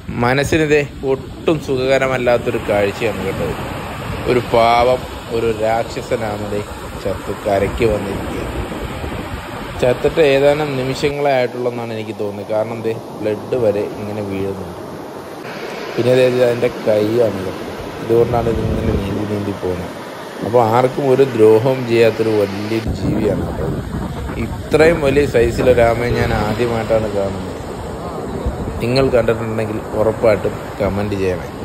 മനസ്സിനിതേ ഒട്ടും സുഖകരമല്ലാത്തൊരു കാഴ്ചയാണ് കേട്ടത് ഒരു പാവം ഒരു രാക്ഷസനാമതേ ചത്ത് കരയ്ക്ക് വന്നിരിക്കുക ചത്തിട്ട് ഏതാനും നിമിഷങ്ങളെ ആയിട്ടുള്ളതെന്നാണ് എനിക്ക് തോന്നുന്നത് കാരണം എന്തേ ബ്ലഡ് വരെ ഇങ്ങനെ വീഴുന്നുണ്ട് പിന്നെ അതായത് അതിൻ്റെ കൈയാണിത് ഇതുകൊണ്ടാണ് ഇതിങ്ങനെ നീന്തി നീന്തി പോകുന്നത് അപ്പോൾ ആർക്കും ഒരു ദ്രോഹവും ചെയ്യാത്തൊരു വലിയൊരു ജീവിയാണ് അപ്പോൾ ഇത്രയും വലിയ സൈസിലൊരു ആമയെ ഞാൻ ആദ്യമായിട്ടാണ് കാണുന്നത് നിങ്ങൾ കണ്ടിട്ടുണ്ടെങ്കിൽ ഉറപ്പായിട്ടും കമൻറ്റ് ചെയ്യണേ